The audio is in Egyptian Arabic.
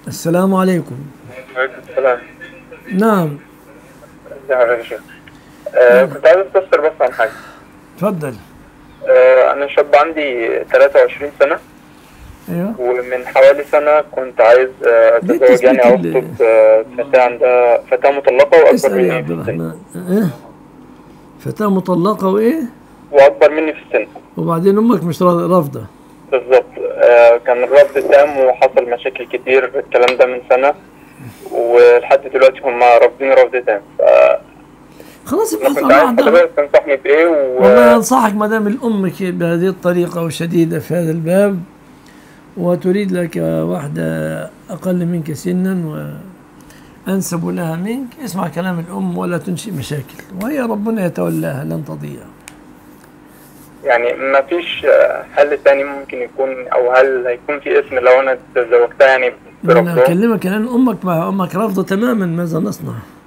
السلام عليكم وعليكم السلام نعم ازي حضرتك آه كنت عايز استفسر بس عن حاجة تفضل آه أنا شاب عندي 23 سنة ايوه ومن حوالي سنة كنت عايز آه ليه أتزوج يعني أو تثبت ال- أخطب آه فتاة عندها فتاة مطلقة وأكبر اسأل يا مني عبد في السن الرحمن ايه فتاة مطلقة وايه وأكبر مني في السن وبعدين امك مش را- رافضة بالظبط آه كان الرفض تام وحصل مشاكل كتير الكلام ده من سنة ولحد دلوقتي هم رافضين رفض تام فأنا خلاص ابحث كنت عن عايز واحدة حضرتك تنصحني بإيه و... والله انصحك ما دام الام ك- بهذه الطريقه وشديده في هذا الباب وتريد لك واحده اقل منك سنا وانسب لها منك اسمع كلام الام ولا تنشئ مشاكل وهي ربنا يتولاها لن تضيع يعني ما فيش آه، حل تاني ممكن يكون او هل هيكون في اسم لو انا تزوجتها يعني انا برفضها اكلمك الان امك مع امك رافضه تماما ماذا نصنع؟